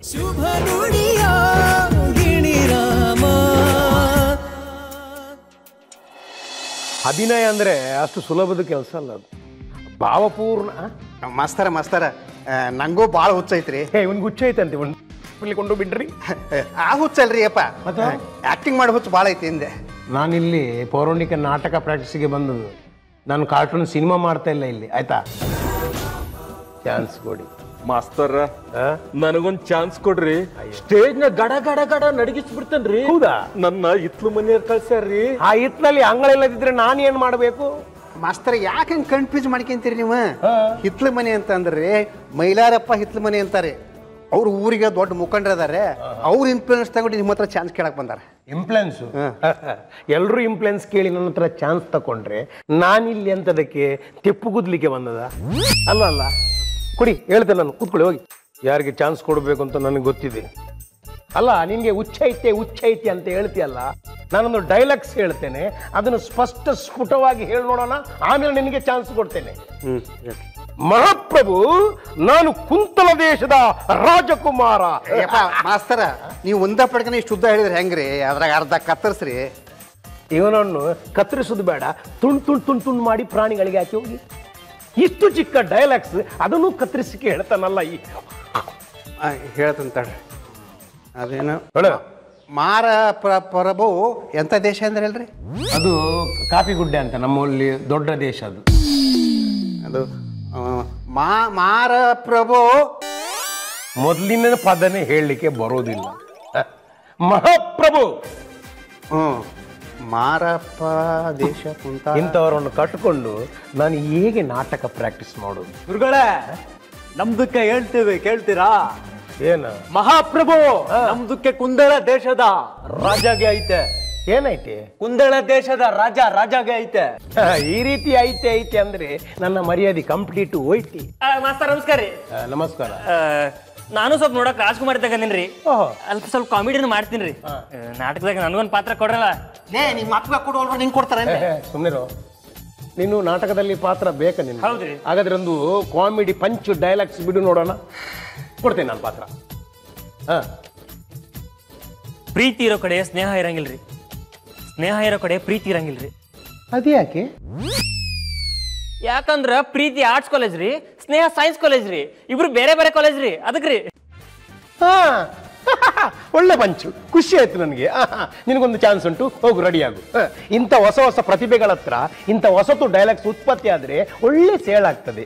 ಶುಭ ನುಡಿಯ ಗಿಣಿರಾಮ ಅಭಿನಯ ಅಂದರೆ ಅಷ್ಟು ಸುಲಭದ ಕೆಲಸ ಅಲ್ಲ ಅದು ಭಾವಪೂರ್ಣ ಮಾಸ್ತರ ಮಾಸ್ತರ ಆ, ನಂಗೂ ಭಾಳ ಹುಚ್ಚೈತ್ರಿ ಹೇ ಇವ್ನಿಗೆ ಹುಚ್ಚ ಐತಂತೆ ಒಂದು ಇಲ್ಲಿ ಕೊಂಡು ಬಿಡ್ರಿ ಆ ಹುಚ್ಚಲ್ರಿ ಅಪ್ಪ ಮತ್ತೆ? ಆಕ್ಟಿಂಗ್ ಮಾಡೋ ಹುಚ್ಚು ಭಾಳ ಐತಿ ಹಿಂದೆ ನಾನಿಲ್ಲಿ ಪೌರಾಣಿಕ ನಾಟಕ ಪ್ರಾಕ್ಟೀಸಿಗೆ ಬಂದದ್ದು ನಾನು ಕಾರ್ಟೂನ್ ಸಿನಿಮಾ ಮಾಡ್ತಾ ಇಲ್ಲ ಇಲ್ಲಿ ಆಯ್ತಾ ಚಾನ್ಸ್ ಕೊಡಿ ಮಾಸ್ತರ್ ಆ? ನನಗೊಂದ್ ಚಾನ್ಸ್ ಕೊಡ್ರಿ ಸ್ಟೇಜ್ ನ ಗಡ ಗಡ ಗಡ ನಡಗಿಸ್ಬಿಡ್ತೇನ್ರಿ ಹೌದಾ? ನನ್ನ ಇತ್ಲು ಮನೆಯವ್ರು ಕಳ್ಸ್ಯಾರ್ರಿ ಆ ಹಿತ್ಲಲ್ಲಿ ಅಂಗಳಿಲ್ಲದಿದ್ರೆ ನಾನು ಏನು ಮಾಡಬೇಕು ಮಾಸ್ತರ ಯಾಕೆ ಹಂಗೆ ಕನ್ಫ್ಯೂಸ್ ಮಾಡ್ಕೊಂತೀರಿ ನೀವು ಹಿತ್ಲ ಮನೆ ಅಂತ ಅಂದ್ರೆ ಮೈಲಾರಪ್ಪ ಹಿತ್ಲ ಮನೆ ಅಂತಾರೆ ಅವ್ರ ಊರಿಗೆ ದೊಡ್ಡ ಮುಖಂಡ್ರು ಅದಾರೆ ಅವ್ರ ಇನ್ಫ್ಲೂಯೆನ್ಸ್ ತಗೊಂಡು ನಿಮ್ಮ ಹತ್ರ ಚಾನ್ಸ್ ಕೇಳಕ್ ಬಂದಾರ ಇಂಪ್ಲೆನ್ಸು ಎಲ್ಲರೂ ಇಂಪ್ಲೆನ್ಸ್ ಕೇಳಿ ನನ್ನ ಹತ್ರ ಚಾನ್ಸ್ ತಗೊಂಡ್ರೆ ನಾನಿಲ್ಲಿ ಅಂತದಕ್ಕೆ ತೆಪ್ಪುಗುದ್ಲಿಕ್ಕೆ ಬಂದದ ಅಲ್ಲ ಅಲ್ಲ ಕೊಡಿ ಹೇಳ್ತೇನೆ ನಾನು ಕೂತ್ಕೊಳ್ಳಿ ಹೋಗಿ ಯಾರಿಗೆ ಚಾನ್ಸ್ ಕೊಡಬೇಕು ಅಂತ ನನಗೆ ಗೊತ್ತಿದೆ ಅಲ್ಲ ನಿನಗೆ ಹುಚ್ಚೈತೆ ಹುಚ್ಚೈತೆ ಅಂತ ಹೇಳ್ತೀಯಲ್ಲ ನಾನೊಂದು ಡೈಲಾಗ್ಸ್ ಹೇಳ್ತೇನೆ ಅದನ್ನು ಸ್ಪಷ್ಟ ಸ್ಫುಟವಾಗಿ ಹೇಳಿ ನೋಡೋಣ ಆಮೇಲೆ ನಿನಗೆ ಚಾನ್ಸ್ ಕೊಡ್ತೇನೆ ಮಹಾಪ್ರಭು ನಾನು ಕುಂತಲ ದೇಶದ ರಾಜಕುಮಾರ ಯಪ್ಪ ಮಾಸ್ತರ ನೀವು ಒಂದ ಪಡ್ಕನೆ ಇಷ್ಟು ಉದ್ದ ಹೇಳಿದ್ರೆ ಹೆಂಗ್ರಿ ಅದ್ರಾಗ ಅರ್ಧ ಕತ್ತರಿಸ್ರಿ ಇವನನ್ನು ಕತ್ತರಿಸೋದು ಬೇಡ ತುಂಡು ತುಂಡು ತುಂಡು ತುಂಡು ಮಾಡಿ ಪ್ರಾಣಿಗಳಿಗೆ ಹಾಕಿ ಹೋಗಿ ಇಷ್ಟು ಚಿಕ್ಕ ಡೈಲಾಗ್ಸ್ ಅದನ್ನು ಕತ್ತರಿಸಿಕೆ ಹೇಳ್ತಾನಲ್ಲ ಈ ಹೇಳ್ತಂತಾಳ್ರಿ ಅದೇನು ಹೇಳು. ಮಾರ ಪ್ರ ಪ್ರಭು ಎಂಥ ದೇಶ ಅಂದ್ರೆ ಹೇಳ್ರಿ ಅದು ಕಾಪಿಗುಡ್ಡೆ ಅಂತ ನಮ್ಮಲ್ಲಿ ದೊಡ್ಡ ದೇಶ ಅದು ಅದು ಆ, ಮಾ ಮಾರ ಪ್ರಭು ಮೊದಲಿನ ಪದನೇ ಹೇಳಲಿಕ್ಕೆ ಬರೋದಿಲ್ಲ ಹ. ಮಹಾಪ್ರಭು ಹ್ಞೂ ಮಾರಪ್ಪ ದೇಶ ಕುಂತ ಇಂಥವರನ್ನು ಕಟ್ಟಿಕೊಂಡು ನಾನು ಹೇಗೆ ನಾಟಕ ಪ್ರಾಕ್ಟೀಸ್ ಮಾಡೋದು ಗುರುಗಳೇ ನಮ್ದಕ್ಕೆ ಹೇಳ್ತೀವಿ ಕೇಳ್ತೀರಾ ಏನ ಮಹಾಪ್ರಭು ನಮ್ದಕ್ಕೆ ಕುಂದಳ ದೇಶದ ರಾಜಾಗೆ ಐತೆ ಏನೈತೆ ಕುಂದಳ ದೇಶದ ರಾಜ ರಾಜಾಗೆ ಐತೆ ಹ, ಈ ರೀತಿ ಐತೆ ಐತೆ ಅಂದ್ರೆ ನನ್ನ ಮರ್ಯಾದೆ ಕಂಪ್ಲೀಟ್ ಹೋಯ್ತಿ ಮಾಸ್ತರ್ ನಮಸ್ಕಾರ ರೀ ಹ, ನಮಸ್ಕಾರ ಆ, ನಾನು ಸ್ವಲ್ಪ ನೋಡಕ್ ರಾಜ್ಕುಮಾರ್ ಇದ್ದಾಗ ನಿನ್ರಿ ಓಹೋ ಅಲ್ಪ ಸ್ವಲ್ಪ ಕಾಮಿಡಿನ ಮಾಡ್ತೀನಿ ರೀ ನಾಟಕದಾಗ ನನಗೊಂದು ಪಾತ್ರ ಕೊಡ್ರಲ್ಲ ಏ ನಿಮ್ಮ ಅಪ್ಪ ಕೊಡುವಲ್ರ ನಿಂಗೆ ಕೊಡ್ತಾರೆ ಸುಮ್ಮನಿರು ನೀನು ನಾಟಕದಲ್ಲಿ ಪಾತ್ರ ಬೇಕಾ ನಿನ್ನ ಹೌದ್ರಿ. ಹಾಗಾದ್ರೆ ಒಂದು ಕಾಮಿಡಿ ಪಂಚ್ ಡೈಲಾಗ್ಸ್ ಬಿಡು ನೋಡೋಣ ಕೊಡ್ತೇನೆ ನಾನು ಪಾತ್ರ ಹಾ ಪ್ರೀತಿ ಇರೋ ಕಡೆ ಸ್ನೇಹ ಇರಂಗಿಲ್ರಿ ಸ್ನೇಹ ಇರೋ ಕಡೆ ಪ್ರೀತಿ ಇರಂಗಿಲ್ರಿ ಅದ್ಯಾಕೆ ಯಾಕಂದ್ರ ಪ್ರೀತಿ ಆರ್ಟ್ಸ್ ಕಾಲೇಜ್ ರೀ ಸ್ನೇಹ ಸೈನ್ಸ್ ಕಾಲೇಜ್ ರೀ ಇಬ್ರು ಬೇರೆ ಬೇರೆ ಕಾಲೇಜ್ ರೀ ಅದಕ್ಕೆ ರೀ ಹಾ ಒಳ್ಳೆ ಪಂಚು ಖುಷಿ ಆಯ್ತು ನನಗೆ ನಿನಗೊಂದು ಚಾನ್ಸ್ ಉಂಟು ಹೋಗು ರೆಡಿ ಆಗು ಹ, ಇಂಥ ಹೊಸ ಹೊಸ ಪ್ರತಿಭೆಗಳ ಹತ್ರ ಇಂಥ ಹೊಸತು ಡೈಲಾಗ್ಸ್ ಉತ್ಪತ್ತಿ ಆದರೆ ಒಳ್ಳೆ ಸೇಲ್ ಆಗ್ತದೆ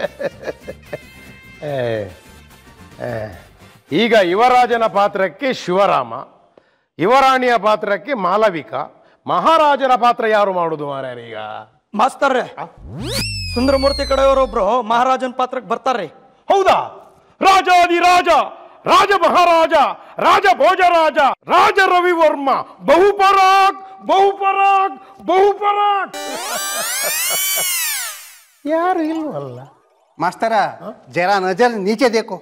ಏ, ಏ, ಈಗ ಯುವರಾಜನ ಪಾತ್ರಕ್ಕೆ ಶಿವರಾಮ ಯುವರಾಣಿಯ ಪಾತ್ರಕ್ಕೆ ಮಾಲವಿಕಾ ಮಹಾರಾಜನ ಪಾತ್ರ ಯಾರು ಮಾಡುದು ಮಾರ್ಯಾರೀಗ ಮಾಸ್ತರ್ರೆ ಸುಂದರಮೂರ್ತಿ ಕಡೆಯವರೊಬ್ರು ಮಹಾರಾಜನ್ ಪಾತ್ರಕ್ಕೆ ಬರ್ತಾರ್ರಿ ಹೌದಾ ರಾಜಾದಿ ರಾಜ ರಾಜ ಮಹಾರಾಜ ರಾಜ ಭೋಜರಾಜ ರಾಜ ರವಿವರ್ಮ ಬಹುಪರಾಕ್ ಬಹುಪರಾಕ್ ಬಹುಪರಾಕ್ ಯಾರು ಇಲ್ವಲ್ಲ ಮಾಸ್ತರ ಜರಾ ನಜರ್ ನೀಚೆ ದೇಕೋ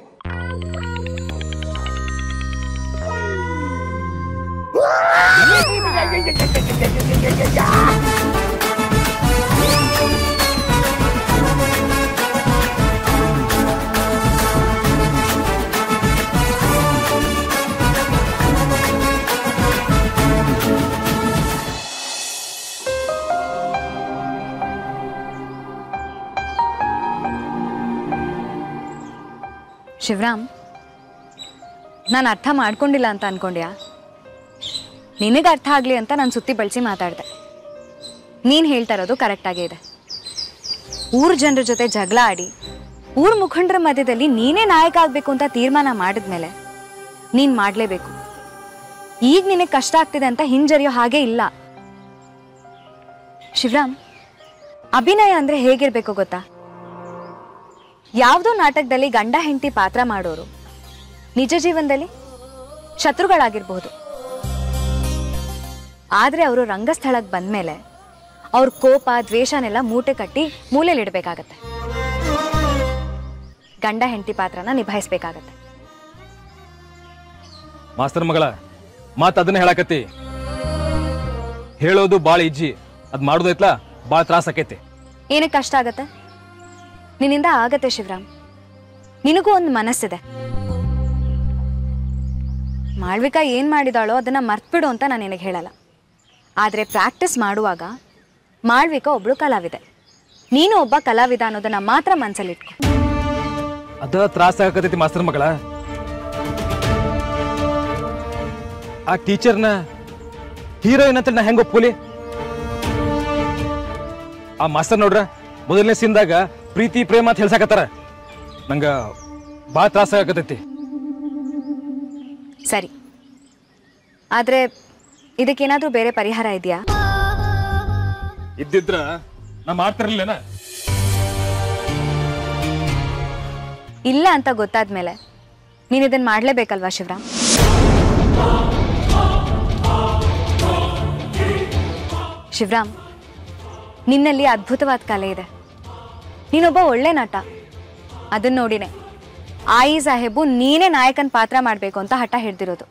ಶಿವರಾಮ್ ನಾನು ಅರ್ಥ ಮಾಡ್ಕೊಂಡಿಲ್ಲ ಅಂತ ಅನ್ಕೊಂಡ್ಯಾ ನಿನಗೆ ಅರ್ಥ ಆಗಲಿ ಅಂತ ನಾನು ಸುತ್ತಿ ಬಳಸಿ ಮಾತಾಡಿದೆ ನೀನು ಹೇಳ್ತಾ ಇರೋದು ಕರೆಕ್ಟಾಗೇ ಇದೆ ಊರ್ ಜನರ ಜೊತೆ ಜಗಳ ಆಡಿ ಊರ್ ಮುಖಂಡರ ಮಧ್ಯದಲ್ಲಿ ನೀನೇ ನಾಯಕ ಆಗಬೇಕು ಅಂತ ತೀರ್ಮಾನ ಮಾಡಿದ್ಮೇಲೆ ನೀನು ಮಾಡಲೇಬೇಕು ಈಗ ನಿನಗೆ ಕಷ್ಟ ಆಗ್ತಿದೆ ಅಂತ ಹಿಂಜರಿಯೋ ಹಾಗೆ ಇಲ್ಲ ಶಿವರಾಮ್ ಅಭಿನಯ ಅಂದರೆ ಹೇಗಿರಬೇಕು ಗೊತ್ತಾ ಯಾವುದೋ ನಾಟಕದಲ್ಲಿ ಗಂಡ ಹೆಂಡತಿ ಪಾತ್ರ ಮಾಡೋರು ನಿಜ ಜೀವನದಲ್ಲಿ ಶತ್ರುಗಳಾಗಿರ್ಬಹುದು ಆದರೆ ಅವರು ರಂಗಸ್ಥಳಕ್ಕೆ ಬಂದ್ಮೇಲೆ ಅವ್ರ ಕೋಪ ದ್ವೇಷನೆಲ್ಲ ಮೂಟೆ ಕಟ್ಟಿ ಮೂಲೆಯಲ್ಲಿಡಬೇಕಾಗತ್ತೆ ಗಂಡ ಹೆಂಡತಿ ಪಾತ್ರನ ನಿಭಾಯಿಸ್ಬೇಕಾಗತ್ತೆ ಮಾಸ್ತರ್ ಮಗಳ ಮಾತ್ ಅದನ್ನ ಹೇಳಕತ್ತಿ ಹೇಳೋದು ಭಾಳ ಇಜ್ಜಿ ಅದ್ ಮಾಡೋದೈತ್ಲ ಭಾಳ ತ್ರಾಸ ಆಕೈತಿ ಏನಕ್ಕೆ ಕಷ್ಟ ಆಗತ್ತೆ ನಿನ್ನಿಂದ ಆಗತ್ತೆ ಶಿವರಾಮ್ ನಿನಗೂ ಒಂದು ಮನಸ್ಸಿದೆ ಮಾಳ್ವಿಕಾ ಏನು ಮಾಡಿದಾಳೋ ಅದನ್ನು ಮರ್ತ್ಬಿಡು ಅಂತ ನಾನು ನಿನಗೆ ಹೇಳಲ್ಲ ಆದರೆ ಪ್ರಾಕ್ಟೀಸ್ ಮಾಡುವಾಗ ಮಾಳ್ವಿಕಾ ಒಬ್ಳು ಕಲಾವಿದೆ ನೀನು ಒಬ್ಬ ಕಲಾವಿದ ಅನ್ನೋದನ್ನ ಮಾತ್ರ ಮನಸ್ಸಲ್ಲಿಟ್ಕೊ ಅದ ತ್ರಾಸ ಆಗತೈತಿ ಮಾಸ್ತರ್ ಮಗಳ ಆ ಟೀಚರ್ನ ಹೀರೋಯಿನ್ ಅಂತ ನಾ ಹೆಂಗ ಒಪ್ಕೊಲಿ ಆ ಮಾಸ್ತರ್ ನೋಡ್ರ ಮೊದಲನೇ ಸೀನ್ದಾಗ ಪ್ರೀತಿ ಪ್ರೇಮ ಅಂತ ಹೇಳ್ಸಾಕತ್ತಾರ ನಂಗ ಭಾಳ ತ್ರಾಸ ಆಗತೈತಿ ಸರಿ ಆದರೆ ಇದಕ್ಕೇನಾದರೂ ಬೇರೆ ಪರಿಹಾರ ಇದೆಯಾ ಇದ್ದಿದ್ರ ನಾ ಮಾಡ್ತಿರ್ಲಿಲ್ಲನ ಇಲ್ಲ ಅಂತ ಗೊತ್ತಾದ್ಮೇಲೆ ನೀನು ಇದನ್ನು ಮಾಡಲೇಬೇಕಲ್ವಾ ಶಿವರಾಮ್ ಶಿವರಾಮ್ ನಿನ್ನಲ್ಲಿ ಅದ್ಭುತವಾದ ಕಲೆ ಇದೆ ನೀನೊಬ್ಬ ಒಳ್ಳೆ ನಟ ಅದನ್ನ ನೋಡಿನೇ ಆಯಿ ಸಾಹೇಬು ನೀನೇ ನಾಯಕನ ಪಾತ್ರ ಮಾಡಬೇಕು ಅಂತ ಹಠ ಹಿಡ್ದಿರೋದು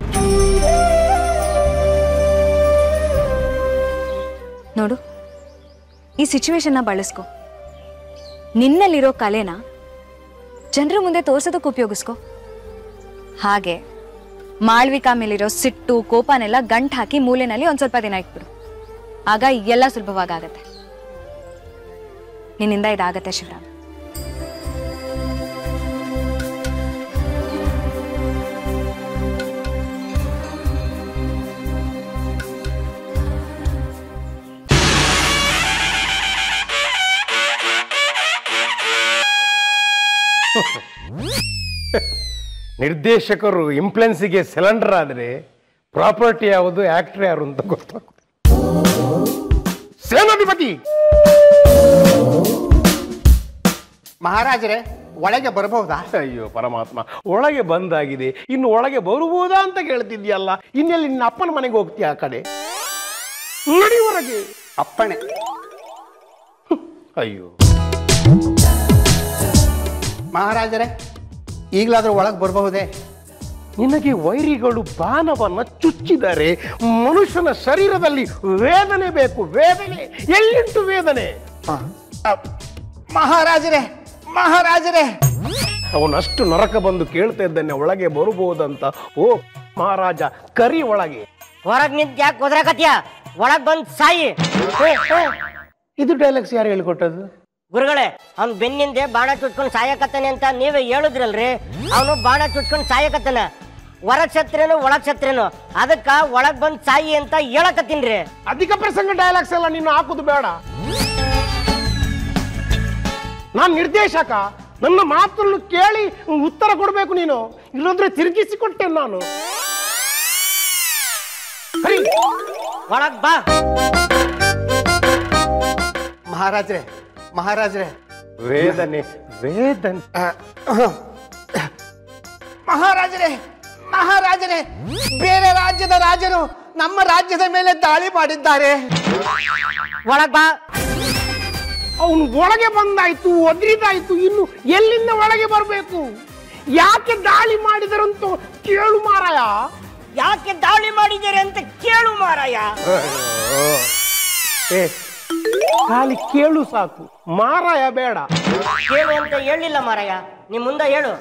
ನೋಡು ಈ ಸಿಚುವೇಶನ್ನ ಬಳಸ್ಕೊ ನಿನ್ನಲ್ಲಿರೋ ಕಲೆನ ಜನರ ಮುಂದೆ ತೋರ್ಸೋದಕ್ಕೆ ಉಪಯೋಗಿಸ್ಕೊ ಹಾಗೆ ಮಾಳ್ವಿಕಾ ಮೇಲಿರೋ ಸಿಟ್ಟು ಕೋಪನೆಲ್ಲ ಗಂಟ್ ಹಾಕಿ ಮೂಲೆನಲ್ಲಿ ಒಂದ್ ಸ್ವಲ್ಪ ದಿನ ಇಟ್ಬಿಡು ಆಗ ಎಲ್ಲ ಸುಲಭವಾಗತ್ತೆ ನಿನ್ನಿಂದ ಇದಾಗತ್ತೆ ಶಿವರಾಮ್ ನಿರ್ದೇಶಕರು ಇಂಪ್ಲೆನ್ಸಿಗೆ ಸಿಲಿಂಡರ್ ಆದರೆ ಪ್ರಾಪರ್ಟಿ ಯಾವುದು ಆಕ್ಟರ್ ಯಾರು ಅಂತ ಗೊತ್ತಾಗುತ್ತೆ ಸೇನಾಧಿಪತಿ ಮಹಾರಾಜರೇ ಒಳಗೆ ಬರಬಹುದಾ ಅಯ್ಯೋ ಪರಮಾತ್ಮ ಒಳಗೆ ಬಂದಾಗಿದೆ ಇನ್ನು ಒಳಗೆ ಬರುವುದಾ ಅಂತ ಕೇಳ್ತಿದ್ಯಲ್ಲ ಇನ್ನೆಲ್ಲಿ ನಿನ್ನ ಅಪ್ಪನ ಮನೆಗೆ ಹೋಗ್ತೀಯ ಆ ಕಡೆ ನಡಿ ಹೊರಗೆ ಅಪ್ಪಣೆ ಅಯ್ಯೋ ಮಹಾರಾಜರೇ ಈಗಲಾದ್ರೂ ಒಳಗೆ ಬರಬಹುದೇ ನಿನಗೆ ವೈರಿಗಳು ಬಾಣವನ್ನ ಚುಚ್ಚಿದರೆ ಮನುಷ್ಯನ ಶರೀರದಲ್ಲಿ ವೇದನೆ ಬೇಕು ವೇದನೆ ಎಲ್ಲಿಂಟು ವೇದನೆ ಮಹಾರಾಜರೇ ಮಹಾರಾಜರೇ ಅವನಷ್ಟು ನರಕ ಬಂದು ಕೇಳ್ತಾ ಇದ್ದಾನೆ ಒಳಗೆ ಬರಬಹುದಂತ ಓ ಮಹಾರಾಜ ಕರಿ ಒಳಗೆ ಹೊರಗ್ ನಿಂತ್ ಯಾಕೆ ಕುದ್ರಕತ್ಯ ಒಳಗ್ ಬಂದ್ ಸಾಯಿ ಹೇ, ಹೇ. ಇದು ಡೈಲಾಗ್ಸ್ ಯಾರು ಹೇಳ್ಕೊಟ್ಟದ್ದು ಗುರುಗಳೇ ಅವ್ನ್ ಬೆನ್ನಿಂದೆ ಬಾಣ ಚುಟ್ಕೊಂಡ್ ಸಾಯಕತ್ತಾನೆ ಅಂತ ನೀವೇ ಹೇಳಿದ್ರಲ್ರಿ ಅವನು ಬಾಣ ಚುಟ್ಕೊಂಡ್ ಸಾಯಕತ್ತಾನ ಹೊರಗ್ ಸತ್ರೇನು ಒಳಗ್ ಸತ್ರೇನು ಅದಕ್ಕ ಒಳಗ್ ಬಂದ್ ಸಾಯಿ ಅಂತ ಹೇಳಕತ್ತೀನ್ರಿ ಅಧಿಕ ಪ್ರಸಂಗ ಡೈಲಾಗ್ಸ್ ಎಲ್ಲ ನೀನು ಹಾಕುದು ಬೇಡ ನಾನು ನಿರ್ದೇಶಕ ನನ್ನ ಮಾತನ್ನು ಕೇಳಿ ಉತ್ತರ ಕೊಡಬೇಕು ನೀನು ಇಲ್ಲಂದ್ರೆ ತಿರುಗಿಸಿಕೊಟ್ಟೆ ನಾನು ಹರಿ, ಒಳಗ್ ಬಾ ಮಹಾರಾಜರೇ ಮಹಾರಾಜರೇ ವೇದನೆ ವೇದನೆ ಮಹಾರಾಜರೇ ಮಹಾರಾಜರೇ ಬೇರೆ ರಾಜ್ಯದ ರಾಜರು ನಮ್ಮ ರಾಜ್ಯದ ಮೇಲೆ ದಾಳಿ ಮಾಡಿದ್ದಾರೆ ಒಳಗ್ ಬಾ ಅವನು ಒಳಗೆ ಬಂದಾಯ್ತು ಒದ್ರಿದಾಯ್ತು ಇನ್ನು ಎಲ್ಲಿಂದ ಒಳಗೆ ಬರಬೇಕು ಯಾಕೆ ದಾಳಿ ಮಾಡಿದರಂತ ಕೇಳು ಮಾರಾಯ ಯಾಕೆ ದಾಳಿ ಮಾಡಿದ್ದೀರಿ ಅಂತ ಕೇಳು ಮಾರಾಯ ಏ ಖಾಲಿ ಕೇಳು ಸಾಕು ಮಾರಾಯ ಬೇಡ ಕೇಳು ಅಂತ ಹೇಳಿಲ್ಲ ಮಾರಾಯ ನಿಮ್ ಮುಂದೆ ಹೇಳು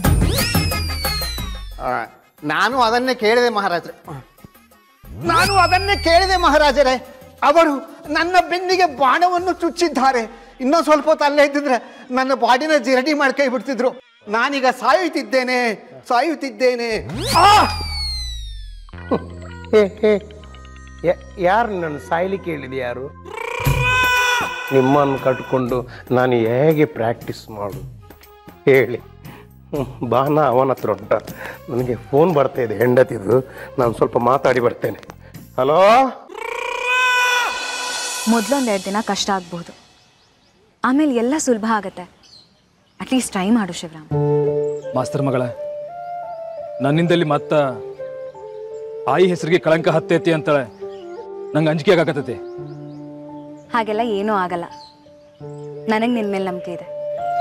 ಆ, ನಾನು ಅದನ್ನೇ ಕೇಳಿದೆ ಮಹಾರಾಜರೇ ನಾನು ಅದನ್ನೇ ಕೇಳಿದೆ ಮಹಾರಾಜರೇ ಅವರು ನನ್ನ ಬೆನ್ನಿಗೆ ಬಾಣವನ್ನು ಚುಚ್ಚಿದ್ದಾರೆ ಇನ್ನೊಂದು ಸ್ವಲ್ಪ ಹೊತ್ತು ಅಲ್ಲೇ ಇದ್ದಿದ್ರೆ ನನ್ನ ಬಾಡಿನ ಜಿರಡಿ ಮಾಡ್ಕೈ ಬಿಡ್ತಿದ್ರು ನಾನೀಗ ಸಾಯುತ್ತಿದ್ದೇನೆ ಸಾಯುತ್ತಿದ್ದೇನೆ ಆ! ಯಾರು ನನ್ನ ಸಾಯ್ಲಿಕ್ಕೆ ಹೇಳಿದೆ ಯಾರು ನಿಮ್ಮನ್ನು ಕಟ್ಕೊಂಡು ನಾನು ಹೇಗೆ ಪ್ರಾಕ್ಟೀಸ್ ಮಾಡು ಹೇಳಿ ಹ್ಮ್, ಬಾನ ಅವನ ಹತ್ರ ಉಂಟ ನನಗೆ ಫೋನ್ ಬರ್ತಾ ಇದೆ ಹೆಂಡತಿದು ನಾನು ಸ್ವಲ್ಪ ಮಾತಾಡಿ ಬರ್ತೇನೆ ಹಲೋ ಮೊದಲೊಂದೆರಡು ದಿನ ಕಷ್ಟ ಆಗ್ಬಹುದು ಆಮೇಲೆ ಎಲ್ಲ ಸುಲಭ ಆಗತ್ತೆ ಅಟ್ಲೀಸ್ಟ್ ಟ್ರೈ ಮಾಡು ಶಿವರಾಮ್ ಮಾಸ್ತರ್ ಮಗಳ ನನ್ನಿಂದಲ್ಲಿ ಮತ್ತ ಆಯಿ ಹೆಸರಿಗೆ ಕಳಂಕ ಹತ್ತೈತಿ ಅಂತ ನಂಗೆ ಅಂಜಿಕೆ ಆಗಾಕತ್ತೈತಿ ಹಾಗೆಲ್ಲ ಏನೂ ಆಗಲ್ಲ ನನಗೆ ನಿನ್ನ ಮೇಲೆ ನಂಬಿಕೆ ಇದೆ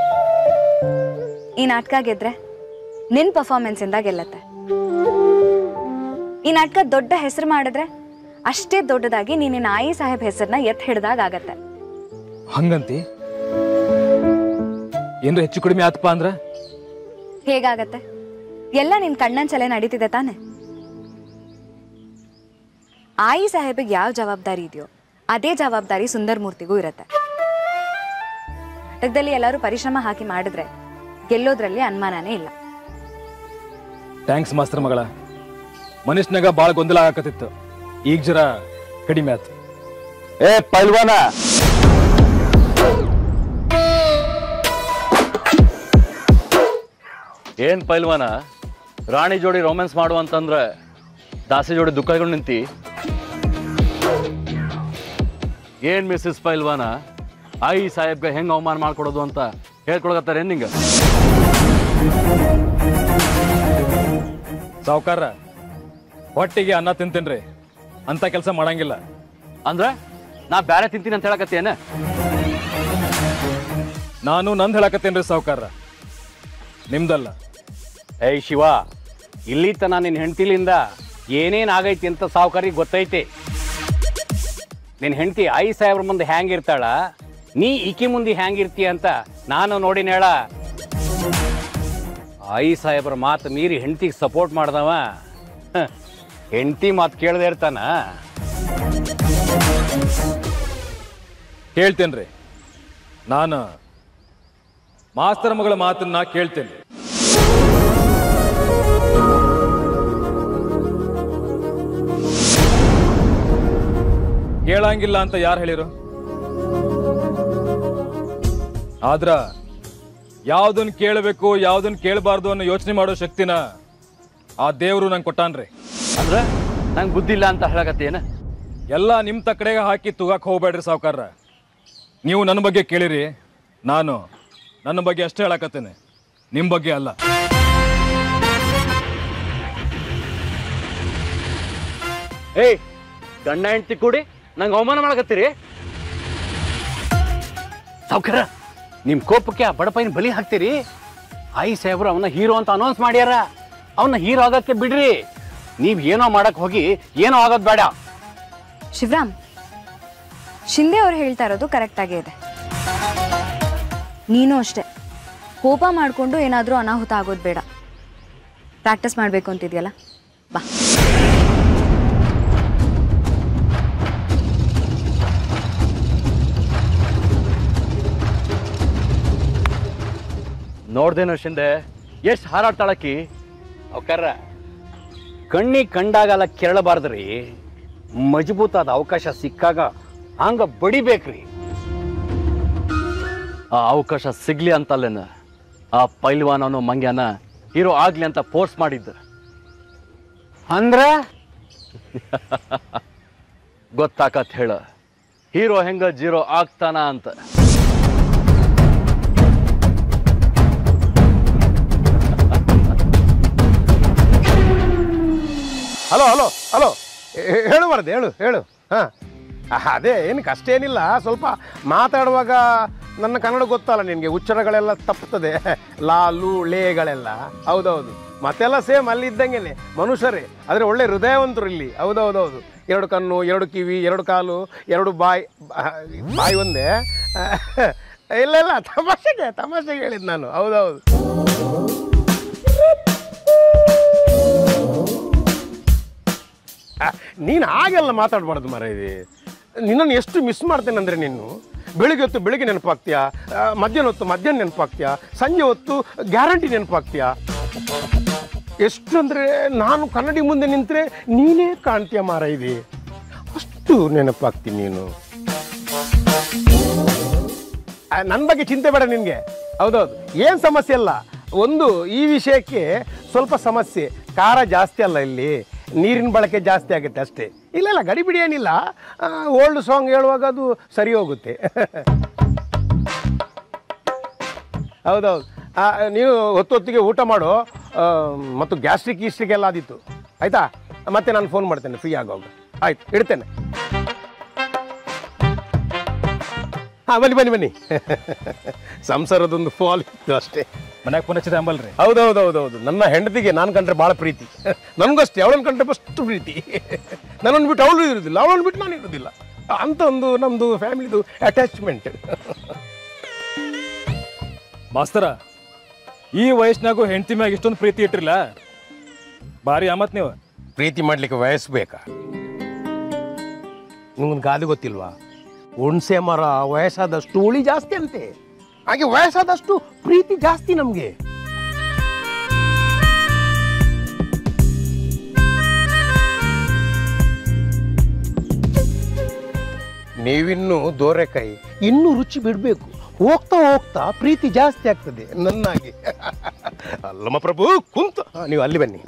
ಈ ನಾಟಕ ಗೆದ್ರೆ ನಿನ್ನ ಪರ್ಫಾರ್ಮೆನ್ಸಿಂದ ಗೆಲ್ಲತ್ತೆ ಈ ನಾಟಕ ದೊಡ್ಡ ಹೆಸರು ಮಾಡಿದ್ರೆ ಅಷ್ಟೇ ದೊಡ್ಡದಾಗಿ ನೀನು ನಿನ್ನ ಆಯಿ ಸಾಹೇಬ್ ಹೆಸರನ್ನ ಎತ್ ಹಿಡ್ದಾಗ ಆಗತ್ತೆ ಹಂಗಂತಿ ಏನ್ರ ಹೆಚ್ಚು ಕಡಿಮೆ ಆತಪ್ಪ ಅಂದ್ರ ಹೇಗಾಗತ್ತೆ ಎಲ್ಲ ನಿನ್ನ ಕಣ್ಣನ್ ಚಲೆ ನಡೀತಿದೆ ತಾನೆ ಆಯಿ ಸಾಹೇಬಿಗೆ ಯಾವ ಜವಾಬ್ದಾರಿ ಇದೆಯೋ ಅದೇ ಜವಾಬ್ದಾರಿ ಸುಂದರ್ ಮೂರ್ತಿಗೂ ಇರುತ್ತೆ ನಾಟಕದಲ್ಲಿ ಎಲ್ಲರೂ ಪರಿಶ್ರಮ ಹಾಕಿ ಮಾಡಿದ್ರೆ ಗೆಲ್ಲೋದ್ರಲ್ಲಿ ಅನುಮಾನನೇ ಇಲ್ಲ ಥ್ಯಾಂಕ್ಸ್ ಮಾಸ್ತರ್ ಮಗಳ ಮನುಷ್ಯನಾಗ ಭಾಳ ಗೊಂದಲ ಆಗಕತ್ತಿತ್ತು ಈಗ ಜರ ಕಡಿಮೆ ಆಯ್ತು ಏ ಪೈಲ್ವಾನ ಏನ್ ಪೈಲ್ವಾನ ರಾಣಿ ಜೋಡಿ ರೊಮ್ಯಾನ್ಸ್ ಮಾಡು ಅಂತಂದ್ರೆ ದಾಸಿ ಜೋಡಿ ದುಃಖಗಳು ನಿಂತಿ ಏನ್ ಮಿಸ್ಸಸ್ ಪೈಲ್ವಾನ ಆಯಿ ಸಾಹೇಬ್ಗೆ ಹೆಂಗ್ ಅವಮಾನ ಮಾಡ್ಕೊಡೋದು ಅಂತ ಹೇಳ್ಕೊಳಕತ್ತಾರೇನ್ ನಿಂಗ ಸಾವುಕಾರ ಹೊಟ್ಟಿಗೆ ಅನ್ನ ತಿಂತೇನ್ರಿ ಅಂತ ಕೆಲಸ ಮಾಡಂಗಿಲ್ಲ ಅಂದ್ರ ನಾ ಬ್ಯಾರೆ ತಿಂತೀನಿ ಅಂತ ಹೇಳಕತ್ತೇನ ನಾನು ನಂದು ಹೇಳಕತ್ತೇನ್ರಿ ಸಾವುಕಾರ ನಿಮ್ದಲ್ಲ ಏಯ್ ಶಿವ ಇಲ್ಲಿ ತನ ನಿನ್ನ ಹೆಂಡತಿಲಿಂದ ಏನೇನ್ ಆಗೈತಿ ಅಂತ ಸಾವುಕಾರಿಗೆ ಗೊತ್ತೈತಿ ನಿನ್ನ ಹೆಂಡತಿ ಆಯಿ ಸಾಹೇಬ್ರ ಮುಂದೆ ಹ್ಯಾಂಗಿರ್ತಾಳ ನೀ ಈಕಿ ಮುಂದೆ ಹ್ಯಾಂಗಿರ್ತೀಯ ಅಂತ ನಾನು ನೋಡಿನ ಹೇಳ ಆಯಿ ಸಾಹೇಬ್ರ ಮಾತು ಮೀರಿ ಹೆಂಡತಿಗೆ ಸಪೋರ್ಟ್ ಮಾಡ್ದವ ಹೆಂಡತಿ ಮಾತು ಕೇಳದೆ ಇರ್ತಾನ ಕೇಳ್ತೇನ್ರಿ ನಾನು ಮಾಸ್ತರ್ ಮಗಳ ಮಾತನ್ನ ಕೇಳ್ತೇನೆ ಕೇಳಂಗಿಲ್ಲ ಅಂತ ಯಾರು ಹೇಳಿರು ಆದ್ರ ಯಾವ್ದನ್ ಕೇಳಬೇಕು ಯಾವ್ದನ್ ಕೇಳಬಾರ್ದು ಅನ್ನೋ ಯೋಚನೆ ಮಾಡೋ ಶಕ್ತಿನ ಆ ದೇವ್ರು ನಂಗೆ ಕೊಟ್ಟಾನ್ರಿ ಅಂದ್ರ ನಂಗೆ ಬುದ್ಧಿ ಇಲ್ಲ ಅಂತ ಹೇಳಕತ್ತೇನ ಎಲ್ಲ ನಿಮ್ಮ ತಕ್ಕಡೆಗೆ ಹಾಕಿ ತೂಗಕ್ಕೆ ಹೋಗ್ಬೇಡ್ರಿ ಸಾವುಕಾರ ನೀವು ನನ್ನ ಬಗ್ಗೆ ಕೇಳಿರಿ ನಾನು ನನ್ನ ಬಗ್ಗೆ ಅಷ್ಟೇ ಹೇಳಕತ್ತೇನೆ ನಿಮ್ಮ ಬಗ್ಗೆ ಅಲ್ಲ ಏಯ್ ಗಂಡ ಹೆಂಡತಿ ಕೂಡಿ ನಂಗೆ ಅವಮಾನ ಮಾಡಕತ್ತೀರಿ ಸಾವ್ಕಾರ ನಿಮ್ ಕೋಪಕ್ಕೆ ಆ ಬಡಪೈನ ಬಲಿ ಹಾಕ್ತೀರಿ ಆಯಿ ಸಾಹೇಬ್ರು ಅವನ ಹೀರೋ ಅಂತ ಅನೌನ್ಸ್ ಮಾಡ್ಯಾರ ಅವನ್ನ ಹೀರೋ ಆಗಕ್ಕೆ ಬಿಡ್ರಿ ನೀವ್ ಏನೋ ಮಾಡಕ್ ಹೋಗಿ ಏನೋ ಆಗೋದ್ ಬೇಡ ಶಿವರಾಮ್ ಶಿಂದೆ ಅವ್ರು ಹೇಳ್ತಾ ಇರೋದು ಕರೆಕ್ಟಾಗೇ ಇದೆ ನೀನು ಅಷ್ಟೇ ಕೋಪ ಮಾಡಿಕೊಂಡು ಏನಾದರೂ ಅನಾಹುತ ಆಗೋದು ಬೇಡ ಪ್ರಾಕ್ಟೀಸ್ ಮಾಡಬೇಕು ಅಂತಿದೆಯಲ್ಲ ಬಾ ನೋಡ್ದೇನೋ ಶಿಂದೆ ಎಷ್ಟು ಹಾರಾಡ್ತಾಳಕ್ಕಿ ಅವಕರ್ರ ಕಣ್ಣಿ ಕಂಡಾಗಲ್ಲ ಕೆರಳಬಾರ್ದ್ರಿ ಮಜಬೂತಾದ ಅವಕಾಶ ಸಿಕ್ಕಾಗ ಹಂಗ ಬಡಿಬೇಕ್ರಿ ಆ ಅವಕಾಶ ಸಿಗ್ಲಿ ಅಂತಲ್ಲೇನ ಆ ಪೈಲ್ವಾನ್ ಅನ್ನೋ ಮಂಗ್ಯನ ಹೀರೋ ಆಗ್ಲಿ ಅಂತ ಫೋರ್ಸ್ ಮಾಡಿದ್ದ ಅಂದ್ರ ಗೊತ್ತಾಕತ್ ಹೇಳ ಹೀರೋ ಹೆಂಗ ಜೀರೋ ಆಗ್ತಾನ ಅಂತ ಹಲೋ ಹಲೋ ಹಲೋ ಹೇಳು ಬರದೆ ಹೇಳು ಹೇಳು ಹಾಂ ಅದೇ ಏನಕ್ಕೆ ಅಷ್ಟೇನಿಲ್ಲ ಸ್ವಲ್ಪ ಮಾತಾಡುವಾಗ ನನ್ನ ಕನ್ನಡ ಗೊತ್ತಲ್ಲ ನಿನಗೆ ಉಚ್ಚಾರಗಳೆಲ್ಲ ತಪ್ಪುತ್ತದೆ ಲಾಲು ಲೇಗಳೆಲ್ಲ ಹೌದೌದು ಮತ್ತೆಲ್ಲ ಸೇಮ್ ಅಲ್ಲಿ ಇದ್ದಂಗೆನೆ ಮನುಷ್ಯರೇ ಆದರೆ ಒಳ್ಳೆ ಹೃದಯವಂತರು ಇಲ್ಲಿ ಹೌದೌದೌದು ಎರಡು ಕಣ್ಣು ಎರಡು ಕಿವಿ ಎರಡು ಕಾಲು ಎರಡು ಬಾಯಿ ಬಾ- ಬಾಯಿ ಒಂದೇ ಇಲ್ಲ ಇಲ್ಲ ತಮಾಷೆಗೆ ತಮಾಷೆಗೆ ಹೇಳಿದ್ದು ನಾನು ಹೌದೌದು ನೀನು ಹಾಗೆಲ್ಲ ಮಾತಾಡಬಾರ್ದು ಮರ ಇದೆ ನಿನ್ನನ್ನು ಎಷ್ಟು ಮಿಸ್ ಮಾಡ್ತೇನೆ ಅಂದರೆ ನೀನು ಬೆಳಿಗ್ಗೆ ಹೊತ್ತು ಬೆಳಿಗ್ಗೆ ನೆನಪಾಗ್ತೀಯಾ ಆ, ಮಧ್ಯಾಹ್ನ ಹೊತ್ತು ಮಧ್ಯಾಹ್ನ ನೆನಪಾಗ್ತೀಯಾ ಸಂಜೆ ಹೊತ್ತು ಗ್ಯಾರಂಟಿ ನೆನಪಾಗ್ತೀಯಾ ಎಷ್ಟು ಅಂದರೆ ನಾನು ಕನ್ನಡಿ ಮುಂದೆ ನಿಂತರೆ ನೀನೇ ಕಾಣ್ತೀಯ ಮಾರ ಇದೆ ಅಷ್ಟು ನೆನಪಾಗ್ತೀನಿ ನೀನು ನನ್ನ ಬಗ್ಗೆ ಚಿಂತೆ ಬೇಡ ನಿನಗೆ ಹೌದೌದು ಏನು ಸಮಸ್ಯೆ ಅಲ್ಲ ಒಂದು ಈ ವಿಷಯಕ್ಕೆ ಸ್ವಲ್ಪ ಸಮಸ್ಯೆ ಖಾರ ಜಾಸ್ತಿ ಅಲ್ಲ ಇಲ್ಲಿ ನೀರಿನ ಬಳಕೆ ಜಾಸ್ತಿ ಆಗುತ್ತೆ ಅಷ್ಟೇ ಇಲ್ಲ ಇಲ್ಲ ಗಡಿಬಿಡಿ ಏನಿಲ್ಲ ಓಲ್ಡ್ ಸಾಂಗ್ ಹೇಳುವಾಗ ಅದು ಸರಿ ಹೋಗುತ್ತೆ ಹೌದೌದು ಆ, ನೀವು ಹೊತ್ತೊತ್ತಿಗೆ ಊಟ ಮಾಡು ಆ, ಮತ್ತು ಗ್ಯಾಸ್ಟ್ರಿಕ್ ಗೀಸ್ಟ್ರಿಕ್ ಎಲ್ಲ ಆದಿತ್ತು ಆಯಿತಾ ಮತ್ತೆ ನಾನು ಫೋನ್ ಮಾಡ್ತೇನೆ ಫ್ರೀ ಆಗುವಾಗ ಆಯ್ತು ಇಡ್ತೇನೆ ಹಾಂ ಬನ್ನಿ ಬನ್ನಿ ಬನ್ನಿ ಸಂಸಾರದೊಂದು ಫಾಲ್ ಇತ್ತು ಅಷ್ಟೇ ಮನ್ಯಾಗ ಫೋನ್ ಹಚ್ಚಿದೆ ಅಂಬಲ್ರಿ ಹೌದೌದೌದೌದು ನನ್ನ ಹೆಂಡತಿಗೆ ನಾನು ಕಂಡ್ರೆ ಭಾಳ ಪ್ರೀತಿ ನನಗೂ ಅಷ್ಟೇ ಅವಳನ್ನು ಕಂಡ್ರೆ ಅಷ್ಟು ಪ್ರೀತಿ ನನ್ನನ್ನು ಬಿಟ್ಟು ಅವಳು ಇರೋದಿಲ್ಲ ಅವಳನ್ನು ಬಿಟ್ಟು ನಾನು ಇರೋದಿಲ್ಲ ಅಂತ ಒಂದು ನಮ್ಮದು ಫ್ಯಾಮಿಲಿದು ಅಟ್ಯಾಚ್ಮೆಂಟ್ ಮಾಸ್ತರ ಈ ವಯಸ್ಸಿನಾಗೂ ಹೆಂಡತಿ ಮ್ಯಾಗ ಇಷ್ಟೊಂದು ಪ್ರೀತಿ ಇಟ್ಟಿರಲ್ಲ ಭಾರಿ ಅಮತ್ ನೀವು ಪ್ರೀತಿ ಮಾಡಲಿಕ್ಕೆ ವಯಸ್ಸು ಬೇಕಾ ನಿಮ್ಗೊಂದು ಗಾದೆ ಗೊತ್ತಿಲ್ವಾ ಹುಣ್ಸೆ ಮರ ವಯಸ್ಸಾದಷ್ಟು ಉಳಿ ಜಾಸ್ತಿ ಅಂತೆ ಹಾಗೆ ವಯಸ್ಸಾದಷ್ಟು ಪ್ರೀತಿ ಜಾಸ್ತಿ ನಮಗೆ ನೀವಿನ್ನು ದೋರೆಕಾಯಿ ಇನ್ನೂ ರುಚಿ ಬಿಡಬೇಕು ಹೋಗ್ತಾ ಹೋಗ್ತಾ ಪ್ರೀತಿ ಜಾಸ್ತಿ ಆಗ್ತದೆ ನನ್ನಾಗಿ ಅಲ್ಲಮ್ಮ ಪ್ರಭು ಕುಂತ ಹಾ, ನೀವು ಅಲ್ಲಿ ಬನ್ನಿ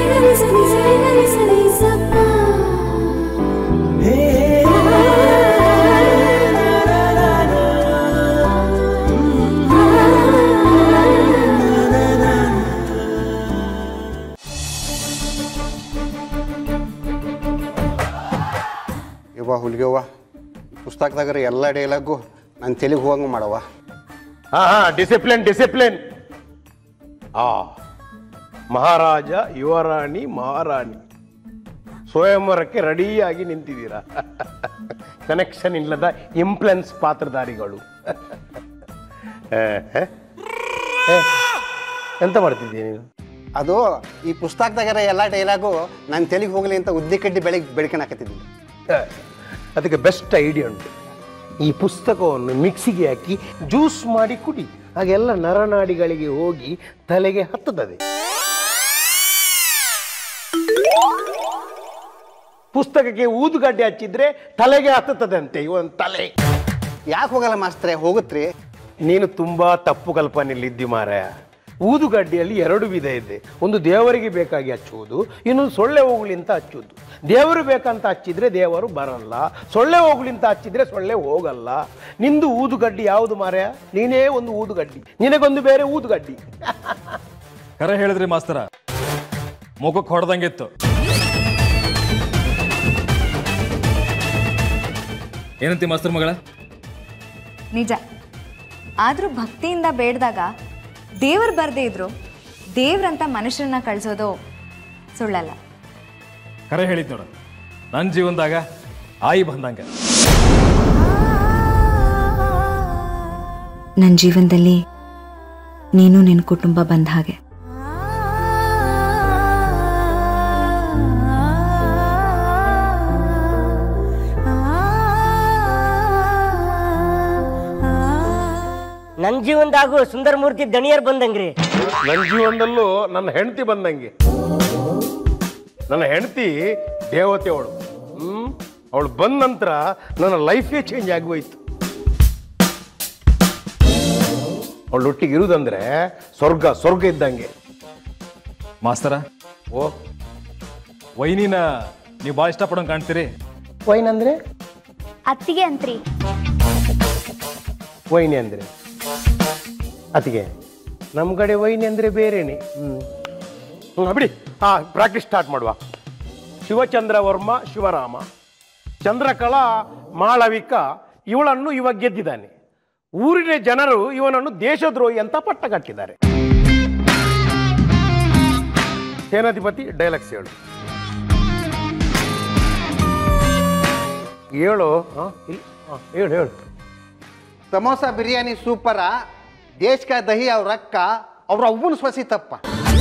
ಯವ್ವ ಹುಲಿಗೆವ್ವ ಪುಸ್ತಕದಾಗ ಎಲ್ಲ ಡೈಲಾಗು ನನ್ನ ತೆಲಿಗೆ ಹೋಗಂಗೆ ಮಾಡವ್ವ ಹಾ ಹಾ ಡಿಸಿಪ್ಲಿನ್ ಡಿಸಿಪ್ಲಿನ್ ಆ ಮಹಾರಾಜ ಯುವರಾಣಿ ಮಹಾರಾಣಿ ಸ್ವಯಂವರಕ್ಕೆ ರೆಡಿಯಾಗಿ ನಿಂತಿದ್ದೀರಾ ಕನೆಕ್ಷನ್ ಇಲ್ಲದ ಇಂಪ್ಲೆನ್ಸ್ ಪಾತ್ರಧಾರಿಗಳು ಏ, ಏ? ಏ, ಎಂತ ಮಾಡ್ತಿದ್ದೀನಿ ನೀನು ಅದು ಈ ಪುಸ್ತಕದಾಗರ ಎಲ್ಲ ಡೈಲಾಗು ನನ್ನ ತೆಲಿಗೆ ಹೋಗಲಿ ಅಂತ ಉದ್ದಿ ಕಡ್ಡಿ ಬೆಳಗ್ಗೆ ಬೆಳ್ಕೊಳಕತ್ತಿದ್ದೀನಿ ಏ, ಅದಕ್ಕೆ ಬೆಸ್ಟ್ ಐಡಿಯಾ ಉಂಟು ಈ ಪುಸ್ತಕವನ್ನು ಮಿಕ್ಸಿಗೆ ಹಾಕಿ ಜ್ಯೂಸ್ ಮಾಡಿ ಕುಡಿ ಹಾಗೆಲ್ಲ ನರನಾಡಿಗಳಿಗೆ ಹೋಗಿ ತಲೆಗೆ ಹತ್ತುತ್ತದೆ ಪುಸ್ತಕಕ್ಕೆ ಊದುಗಡ್ಡೆ ಹಚ್ಚಿದ್ರೆ ತಲೆಗೆ ಹತ್ತುತ್ತದೆ ಅಂತೆ ಇವನ್ ತಲೆ ಯಾಕೆ ಹೋಗಲ್ಲ ಮಾಸ್ತ್ರೆ ಹೋಗುತ್ರಿ ನೀನು ತುಂಬಾ ತಪ್ಪು ಕಲ್ಪನೆಯಲ್ಲಿದ್ದಿ ಮಾರಾಯ ಊದುಗಡ್ಡಿಯಲ್ಲಿ ಎರಡು ವಿಧ ಇದೆ ಒಂದು ದೇವರಿಗೆ ಬೇಕಾಗಿ ಹಚ್ಚುವುದು ಇನ್ನೊಂದು ಸೊಳ್ಳೆ ಹೋಗ್ಲಿ ಅಂತ ಹಚ್ಚುವುದು ದೇವರು ಬೇಕಂತ ಹಚ್ಚಿದ್ರೆ ದೇವರು ಬರಲ್ಲ ಸೊಳ್ಳೆ ಹೋಗ್ಲಿ ಅಂತ ಹಚ್ಚಿದ್ರೆ ಸೊಳ್ಳೆ ಹೋಗಲ್ಲ ನಿಂದು ಊದುಗಡ್ಡಿ ಯಾವುದು ಮಾರಾಯ ನೀನೇ ಒಂದು ಊದುಗಡ್ಡಿ ನಿನಗೊಂದು ಬೇರೆ ಊದುಗಡ್ಡಿ ಕರೆ ಹೇಳಿದ್ರಿ ಮಾಸ್ತರ ಮುಖಕ್ಕೆ ಹೊಡೆದಂಗಿತ್ತು ಏನಂತಿ ಮಾಸ್ತರ್ ಮಗಳ ನಿಜ ಆದರೂ ಭಕ್ತಿಯಿಂದ ಬೇಡ್ದಾಗ ದೇವ್ರು ಬರದೇ ಇದ್ರು ದೇವ್ರಂತ ಮನುಷ್ಯರನ್ನ ಕಳ್ಸೋದು ಸುಳ್ಳಲ್ಲ ಕರೆ ಹೇಳಿದ್ ನೋಡ ನನ್ನ ಜೀವನದಾಗ ಆಯಿ ಬಂದಂಗ ನನ್ನ ಜೀವನದಲ್ಲಿ ನೀನು ನಿನ್ನ ಕುಟುಂಬ ಬಂದ ಹಾಗೆ ನನ್ನ ಜೀವನದಾಗೂ ಸುಂದರಮೂರ್ತಿ ದಣಿಯರ್ ಬಂದಂಗ್ರಿ ನನ್ನ ಜೀವನದಲ್ಲೂ ನನ್ನ ಹೆಂಡತಿ ಬಂದಂಗೆ ನನ್ನ ಹೆಂಡತಿ ದೇವತೆ ಅವಳು ಹ್ಮ್ ಅವಳು ಬಂದ ನಂತರ ನನ್ನ ಲೈಫೇ ಚೇಂಜ್ ಆಗೋಯ್ತು ಅವಳೊಟ್ಟಿಗೆ ಇರುವುದಂದ್ರೆ ಸ್ವರ್ಗ ಸ್ವರ್ಗ ಇದ್ದಂಗೆ ಮಾಸ್ತರ ಓ ವೈನಿನ ನೀವು ಭಾಳ ಇಷ್ಟಪಡೋಂಗೆ ಕಾಣ್ತೀರಿ ವೈನ್ ಅಂದ್ರೆ ಅತ್ತಿಗೆ ಅಂತ್ರಿ ವೈನಿ ಅಂದ್ರೆ ಅತಿಗೆ ನಮ್ಮ ಕಡೆ ವೈನಿ ಅಂದ್ರೆ ಬೇರೆನೆ ಹ್ಮ್ ಹ್ಮ್, ಬಿಡಿ ಹಾ ಪ್ರಾಕ್ಟೀಸ್ ಸ್ಟಾರ್ಟ್ ಮಾಡುವ ಶಿವಚಂದ್ರ ವರ್ಮ ಶಿವರಾಮ ಚಂದ್ರಕಲಾ ಮಾಳವಿಕ ಇವಳನ್ನು ಇವ ಗೆದ್ದಿದ್ದಾನೆ ಊರಿನ ಜನರು ಇವನನ್ನು ದೇಶದ್ರೋಹಿ ಅಂತ ಪಟ್ಟ ಕಟ್ಟಿದ್ದಾರೆ ಸೇನಾಧಿಪತಿ ಡೈಲಾಗ್ಸ್ ಹೇಳು ಹೇಳು ಹಾ, ಇಲ್ಲ ಹಾ, ಹೇಳು ಹೇಳು ಸಮೋಸ ಬಿರಿಯಾನಿ ಸೂಪರ ದೇಶಕ ದಹಿ ಅವ್ರ ರೊಕ್ಕ ಅವ್ರ ಅವ್ವನ ಸ್ವಸಿ ತಪ್ಪ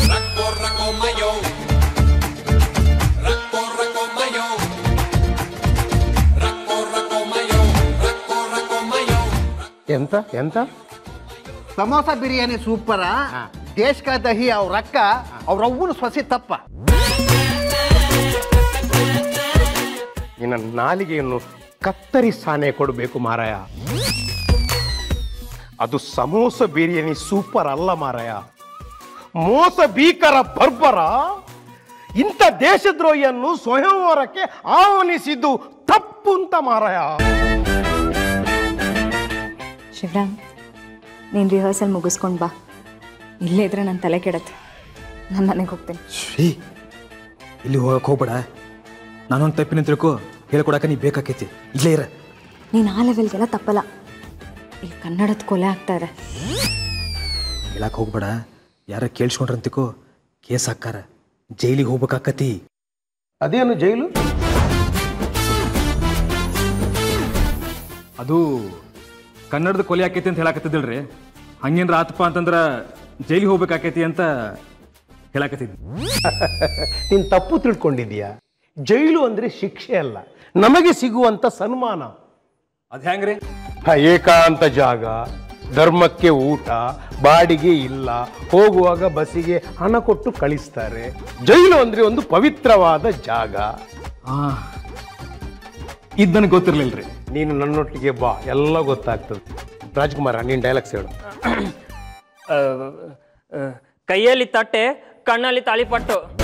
ಎಂತ ಎಂತ ಸಮೋಸ ಬಿರಿಯಾನಿ ಸೂಪರ ದೇಶಕ ದಹಿ ಅವ್ರ ರೊಕ್ಕ ಅವ್ರ ಅವ್ವನ ಸ್ವಸಿ ತಪ್ಪ ನಿನ್ನ ನಾಲಿಗೆಯನ್ನು ಕತ್ತರಿ ಸಾನೆ ಕೊಡಬೇಕು ಮಾರಾಯ ಅದು ಸಮೋಸ ಬಿರಿಯಾನಿ ಸೂಪರ್ ಅಲ್ಲ ಮಾರಾಯ ಮೋಸ ಭೀಕರ ಬರ್ಬರ ಇಂಥ ದೇಶದ್ರೋಹಿಯನ್ನು ಸ್ವಯಂವರಕ್ಕೆ ಆಹ್ವಾನಿಸಿದ್ದು ತಪ್ಪು ಅಂತ ಮಾರಾಯ ಶಿವರಾಮ್ ನೀನು ರಿಹರ್ಸಲ್ ಮುಗಿಸ್ಕೊಂಡು ಬಾ ಇಲ್ಲೇ ಇದ್ರೆ ನನ್ನ ತಲೆ ಕೆಡತ್ತೆ ನಾನು ಮನೆಗೆ ಹೋಗ್ತೀನಿ ಏ ಇಲ್ಲಿ ಹೋಗಕ್ಕೆ ಹೋಗ್ಬೇಡ ನಾನೊಂದು ತಪ್ಪಿನ ತಿಳ್ಕೊ ಹೇಳ್ಕೊಡಕ ನೀ ಬೇಕಾಕೈತಿ ಇಲ್ಲೇ ಇರ ನೀನು ಆ ಲೆವೆಲ್ಗೆಲ್ಲ ತಪ್ಪಲ್ಲ ಇಲ್ಲಿ ಕನ್ನಡದ ಕೊಲೆ ಆಗ್ತಾ ಇದೆ ಹೇಳಕ್ಕೆ ಹೋಗ್ಬೇಡ ಯಾರ ಕೇಳಿಸ್ಕೊಂಡ್ರಂತಿಕೋ ಕೇಸ್ ಹಾಕ್ಕಾರ ಜೈಲಿಗೆ ಹೋಗ್ಬೇಕಾಕತಿ ಅದೇನು ಜೈಲು ಅದು ಕನ್ನಡದ ಕೊಲೆ ಆಕೈತಿ ಅಂತ ಹೇಳಕತ್ತಿದ್ದಲ್ರಿ ಹಂಗೇನ್ರ ಆತಪ್ಪ ಅಂತಂದ್ರ ಜೈಲಿಗೆ ಹೋಗ್ಬೇಕಾಕೈತಿ ಅಂತ ಹೇಳಕತ್ತಿದ್ವಿ ನೀನು ತಪ್ಪು ತಿಳ್ಕೊಂಡಿದೀಯಾ ಜೈಲು ಅಂದ್ರೆ ಶಿಕ್ಷೆ ಅಲ್ಲ ನಮಗೆ ಸಿಗುವಂತ ಸನ್ಮಾನ ಅದ್ ಹೆಂಗ್ರಿ ಹ, ಏಕಾಂತ ಜಾಗ ಧರ್ಮಕ್ಕೆ ಊಟ ಬಾಡಿಗೆ ಇಲ್ಲ ಹೋಗುವಾಗ ಬಸ್ಸಿಗೆ ಹಣ ಕೊಟ್ಟು ಕಳಿಸ್ತಾರೆ ಜೈಲು ಅಂದ್ರೆ ಒಂದು ಪವಿತ್ರವಾದ ಜಾಗ ಇದು ನನಗೆ ಗೊತ್ತಿರ್ಲಿಲ್ರಿ ನೀನು ನನ್ನೊಟ್ಟಿಗೆ ಬಾ ಎಲ್ಲ ಗೊತ್ತಾಗ್ತದೆ ರಾಜ್ಕುಮಾರ ನೀನ್ ಡೈಲಾಗ್ಸ್ ಹೇಳು ಕೈಯಲ್ಲಿ ತಟ್ಟೆ ಕಣ್ಣಲ್ಲಿ ತಾಳಿಪಟ್ಟು